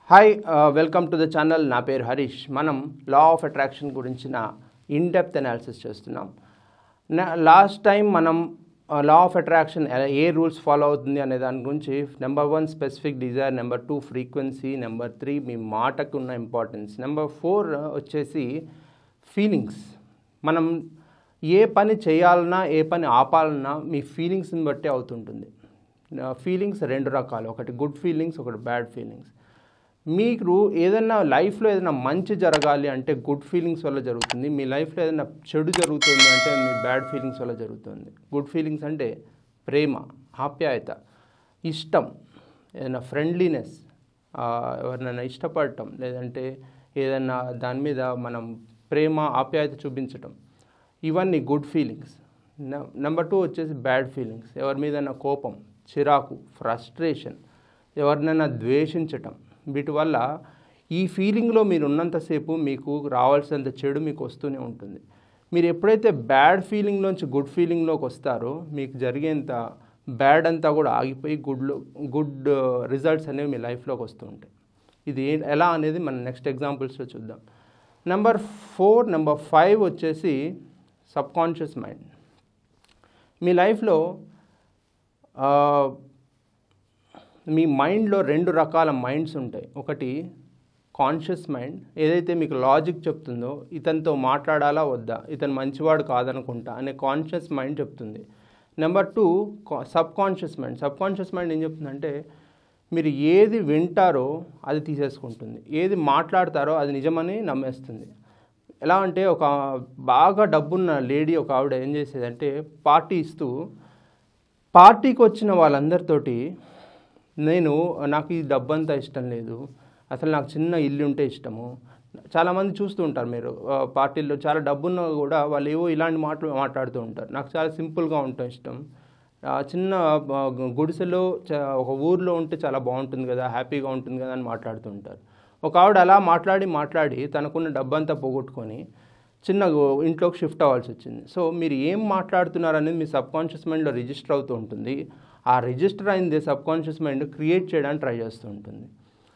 hi welcome to the channel నా పేరు హరీష్ మనం లా ఆఫ్ అట్రాక్షన్ గురించిన ఇన్ డెప్త్ అనాలిసిస్ చేస్తున్నాం లాస్ట్ టైం మనం లా ఆఫ్ అట్రాక్షన్ ఏ రూల్స్ ఫాలో అవుతుంది అనే దాని గురించి number one specific desire number two frequency number three మీ మాటకు ఉన్న ఇంపార్టెన్స్ నెంబర్ ఫోర్ వచ్చేసి ఫీలింగ్స్ మనం ఏ పని చేయాలన్నా ఏ పని ఆపాలన్నా మీ ఫీలింగ్స్ని బట్టి అవుతుంటుంది ఫీలింగ్స్ రెండు రకాలు ఒకటి గుడ్ ఫీలింగ్స్ ఒకటి బ్యాడ్ ఫీలింగ్స్ మీకు ఏదైనా లైఫ్లో ఏదైనా మంచి జరగాలి అంటే గుడ్ ఫీలింగ్స్ వల్ల జరుగుతుంది మీ లైఫ్లో ఏదైనా చెడు జరుగుతుంది అంటే మీ బ్యాడ్ ఫీలింగ్స్ వల్ల జరుగుతుంది గుడ్ ఫీలింగ్స్ అంటే ప్రేమ ఆప్యాయత ఇష్టం ఏదైనా ఫ్రెండ్లీనెస్ ఎవరినైనా ఇష్టపడటం లేదంటే ఏదైనా దాని మీద మనం ప్రేమ ఆప్యాయత చూపించటం ఇవన్నీ గుడ్ ఫీలింగ్స్ నెంబర్ టూ వచ్చేసి బ్యాడ్ ఫీలింగ్స్ ఎవరి మీదైనా కోపం చిరాకు ఫ్రస్ట్రేషన్ ఎవరినైనా ద్వేషించటం వీటి వల్ల ఈ ఫీలింగ్లో మీరు ఉన్నంతసేపు మీకు రావాల్సినంత చెడు మీకు వస్తూనే ఉంటుంది మీరు ఎప్పుడైతే బ్యాడ్ ఫీలింగ్లోంచి గుడ్ ఫీలింగ్లోకి వస్తారో మీకు జరిగేంత బ్యాడ్ అంతా కూడా ఆగిపోయి గుడ్లో గుడ్ రిజల్ట్స్ అనేవి మీ లైఫ్లోకి వస్తూ ఉంటాయి ఇది ఎలా అనేది మనం నెక్స్ట్ ఎగ్జాంపుల్స్లో చూద్దాం నెంబర్ ఫోర్ నెంబర్ ఫైవ్ వచ్చేసి సబ్కాన్షియస్ మైండ్ మీ లైఫ్లో మీ మైండ్లో రెండు రకాల మైండ్స్ ఉంటాయి ఒకటి కాన్షియస్ మైండ్ ఏదైతే మీకు లాజిక్ చెప్తుందో ఇతనితో మాట్లాడాలా వద్దా ఇతను మంచివాడు కాదనుకుంటా అనే కాన్షియస్ మైండ్ చెప్తుంది number two subconscious mind subconscious mind ఏం చెప్తుందంటే మీరు ఏది వింటారో అది తీసేసుకుంటుంది ఏది మాట్లాడతారో అది నిజమని నమ్మేస్తుంది ఎలా అంటే ఒక బాగా డబ్బున్న లేడీ ఒక ఆవిడ ఏం చేసేదంటే పార్టీ ఇస్తూ పార్టీకి వచ్చిన వాళ్ళందరితోటి నేను నాకు ఈ డబ్బు అంతా ఇష్టం లేదు అసలు నాకు చిన్న ఇల్లు ఉంటే ఇష్టము చాలామంది చూస్తూ ఉంటారు మీరు పార్టీల్లో చాలా డబ్బున్న కూడా వాళ్ళు ఏవో ఇలాంటి మాటలు మాట్లాడుతూ ఉంటారు నాకు చాలా సింపుల్గా ఉండటం ఇష్టం చిన్న గుడిసెలో ఒక ఊర్లో ఉంటే చాలా బాగుంటుంది కదా హ్యాపీగా ఉంటుంది కదా అని మాట్లాడుతూ ఉంటారు ఒక ఆవిడ అలా మాట్లాడి మాట్లాడి తనకున్న డబ్బంతా పోగొట్టుకొని చిన్న ఇంట్లోకి షిఫ్ట్ అవ్వాల్సి వచ్చింది సో మీరు ఏం మాట్లాడుతున్నారు అనేది మీ సబ్ కాన్షియస్ మైండ్లో రిజిస్టర్ అవుతూ ఉంటుంది ఆ రిజిస్టర్ అయింది సబ్ కాన్షియస్ మైండ్ క్రియేట్ చేయడానికి ట్రై చేస్తూ ఉంటుంది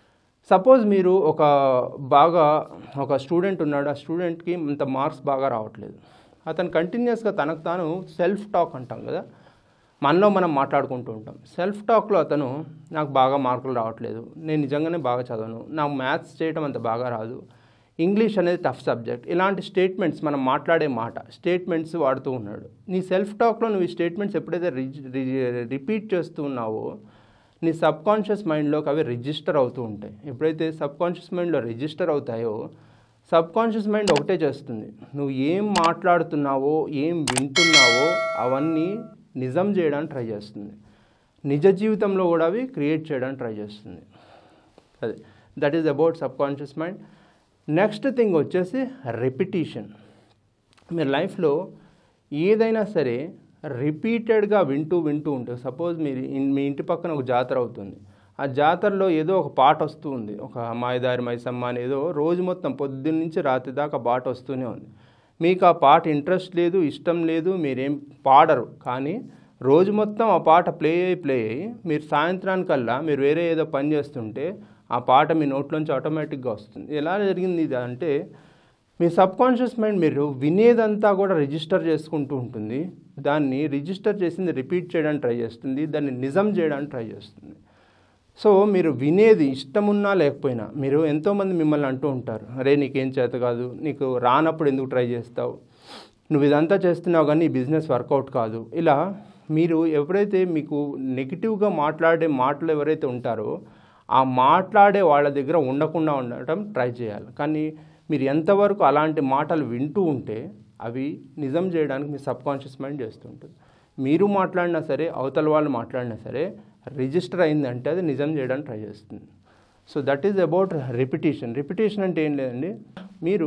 సపోజ్ మీరు ఒక బాగా ఒక స్టూడెంట్ ఉన్నాడు ఆ స్టూడెంట్కి ఇంత మార్క్స్ బాగా రావట్లేదు అతను కంటిన్యూస్గా తనకు తాను సెల్ఫ్ టాక్ అంటాం కదా మనలో మనం మాట్లాడుకుంటూ ఉంటాం సెల్ఫ్ టాక్లో అతను నాకు బాగా మార్కులు రావట్లేదు నేను నిజంగానే బాగా చదవను నాకు మ్యాథ్స్ చేయడం అంత బాగా రాదు ఇంగ్లీష్ అనేది టఫ్ సబ్జెక్ట్ ఇలాంటి స్టేట్మెంట్స్ మనం మాట్లాడే మాట స్టేట్మెంట్స్ వాడుతూ ఉన్నాడు నీ సెల్ఫ్ టాక్లో నువ్వు ఈ స్టేట్మెంట్స్ ఎప్పుడైతే రిపీట్ చేస్తూ ఉన్నావో నీ సబ్ కాన్షియస్ మైండ్లోకి అవి రిజిస్టర్ అవుతూ ఉంటాయి ఎప్పుడైతే సబ్ కాన్షియస్ మైండ్లో రిజిస్టర్ అవుతాయో సబ్ కాన్షియస్ మైండ్ ఒకటే చేస్తుంది నువ్వు ఏం మాట్లాడుతున్నావో ఏం వింటున్నావో అవన్నీ నిజం చేయడానికి ట్రై చేస్తుంది నిజ జీవితంలో కూడా అవి క్రియేట్ చేయడానికి ట్రై చేస్తుంది అదే that is about subconscious mind next thing వచ్చేసి రెపిటీషన్ మీరు లైఫ్లో ఏదైనా సరే రిపీటెడ్గా వింటూ వింటూ ఉంటే సపోజ్ మీరు మీ ఇంటి పక్కన ఒక జాతర అవుతుంది ఆ జాతరలో ఏదో ఒక పాట వస్తూ ఉంది ఒక మాయదారి మైసమ్మ అని ఏదో రోజు మొత్తం పొద్దున్న నుంచి రాత్రి దాకా పాట వస్తూనే ఉంది మీకు ఆ పాట ఇంట్రెస్ట్ లేదు ఇష్టం లేదు మీరేం పాడరు కానీ రోజు మొత్తం ఆ పాట ప్లే అయ్యి ప్లే అయ్యి మీరు సాయంత్రానికల్లా మీరు వేరే ఏదో పని చేస్తుంటే ఆ పాట మీ నోట్లోంచి ఆటోమేటిక్గా వస్తుంది ఎలా జరిగింది ఇది అంటే మీ సబ్ కాన్షియస్ మైండ్ మీరు వినేదంతా కూడా రిజిస్టర్ చేసుకుంటూ ఉంటుంది దాన్ని రిజిస్టర్ చేసింది రిపీట్ చేయడానికి ట్రై చేస్తుంది దాన్ని నిజం చేయడానికి ట్రై చేస్తుంది సో మీరు వినేది ఇష్టమున్నా లేకపోయినా మీరు ఎంతోమంది మిమ్మల్ని అంటూ ఉంటారు అరే నీకేం చేత కాదు నీకు రానప్పుడు ఎందుకు ట్రై చేస్తావు నువ్వు ఇదంతా చేస్తున్నావు కానీ ఈ బిజినెస్ వర్కౌట్ కాదు ఇలా మీరు ఎప్పుడైతే మీకు నెగిటివ్గా మాట్లాడే మాటలు ఎవరైతే ఉంటారో ఆ మాట్లాడే వాళ్ళ దగ్గర ఉండకుండా ఉండటం ట్రై చేయాలి కానీ మీరు ఎంతవరకు అలాంటి మాటలు వింటూ ఉంటే అవి నిజం చేయడానికి మీ సబ్ కాన్షియస్ మైండ్ చేస్తుంటుంది మీరు మాట్లాడినా సరే అవతల వాళ్ళు మాట్లాడినా సరే రిజిస్టర్ అయిందంటే అది నిజం చేయడానికి ట్రై చేస్తుంది so that is about repetition repetition అంటే ఏం లేదండి మీరు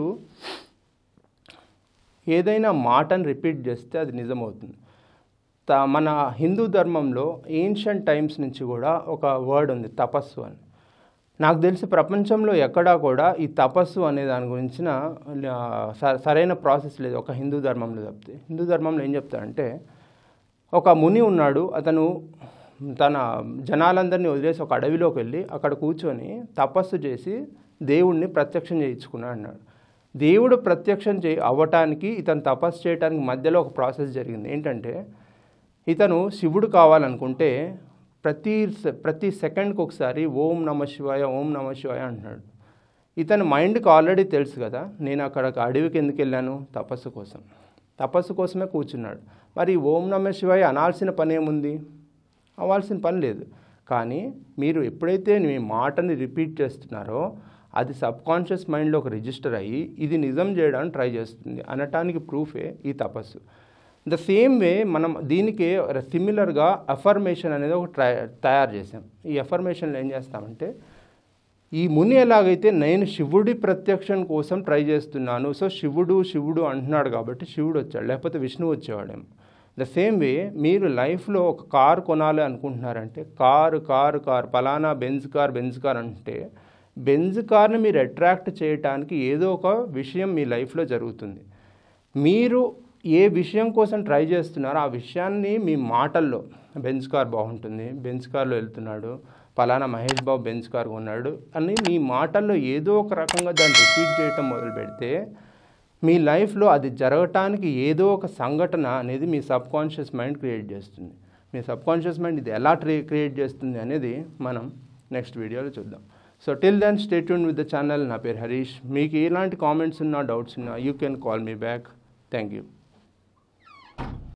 ఏదైనా మాటను రిపీట్ చేస్తే అది నిజం అవుతుంది త మన హిందూ ధర్మంలో ఏన్షియంట్ టైమ్స్ నుంచి కూడా ఒక వర్డ్ ఉంది తపస్సు అని నాకు తెలిసి ప్రపంచంలో ఎక్కడా కూడా ఈ తపస్సు అనే దాని గురించిన సరైన ప్రాసెస్ లేదు ఒక హిందూ ధర్మంలో తప్పితే హిందూ ధర్మంలో ఏం చెప్తారంటే ఒక ముని ఉన్నాడు అతను తన జనాలందరినీ వదిలేసి ఒక అడవిలోకి వెళ్ళి అక్కడ కూర్చొని తపస్సు చేసి దేవుణ్ణి ప్రత్యక్షం చేయించుకున్నాడు అన్నాడు దేవుడు ప్రత్యక్షం చే అవ్వటానికి ఇతను తపస్సు చేయడానికి మధ్యలో ఒక ప్రాసెస్ జరిగింది ఏంటంటే ఇతను శివుడు కావాలనుకుంటే ప్రతి సె- ప్రతి సెకండ్కి ఒకసారి ఓం నమ శివాయ ఓం నమ శివాయ అంటున్నాడు ఇతని మైండ్కి ఆల్రెడీ తెలుసు కదా నేను అక్కడ ఒక అడవికి ఎందుకు వెళ్ళాను తపస్సు కోసం తపస్సు కోసమే కూర్చున్నాడు మరి ఓం నమ శివాయ అనాల్సిన పని ఏముంది అవ్వాల్సిన పని లేదు కానీ మీరు ఎప్పుడైతే మీ మాటని రిపీట్ చేస్తున్నారో అది సబ్ కాన్షియస్ మైండ్లో ఒక రిజిస్టర్ అయ్యి ఇది నిజం చేయడానికి ట్రై చేస్తుంది అనటానికి ప్రూఫే ఈ తపస్సు ద సేమ్ వే మనం దీనికి సిమిలర్గా అఫర్మేషన్ అనేది ఒక ట్రై తయారు చేసాం ఈ అఫర్మేషన్లో ఏం చేస్తామంటే ఈ ముని ఎలాగైతే నేను శివుడి ప్రత్యక్షం కోసం ట్రై చేస్తున్నాను సో శివుడు శివుడు అంటున్నాడు కాబట్టి శివుడు వచ్చాడు లేకపోతే విష్ణువు వచ్చేవాడేమో ద సేమ్ వే మీరు లైఫ్లో ఒక కారు కొనాలి అనుకుంటున్నారంటే కారు కారు కారు పలానా బెంజ్ కార్ బెంజ్ కార్ అంటే బెంజ్ కార్ని మీరు అట్రాక్ట్ చేయటానికి ఏదో ఒక విషయం మీ లైఫ్లో జరుగుతుంది మీరు ఏ విషయం కోసం ట్రై చేస్తున్నారో ఆ విషయాన్ని మీ మాటల్లో బెంచ్ కార్ బాగుంటుంది బెంచ్ కార్లో వెళ్తున్నాడు పలానా మహేష్ బాబు బెంచ్ కార్ కొన్నాడు అని మీ మాటల్లో ఏదో ఒక రకంగా దాన్ని రిపీట్ చేయటం మొదలు పెడితే మీ లైఫ్లో అది జరగటానికి ఏదో ఒక సంఘటన అనేది మీ సబ్ కాన్షియస్ మైండ్ క్రియేట్ చేస్తుంది మీ సబ్ కాన్షియస్ మైండ్ ఇది ఎలా ట్రీ క్రియేట్ చేస్తుంది అనేది మనం నెక్స్ట్ వీడియోలో చూద్దాం so till then stay tuned with the channel నా పేరు హరీష్ మీకు ఎలాంటి కామెంట్స్ ఉన్నా డౌట్స్ ఉన్నా you can call me back thank you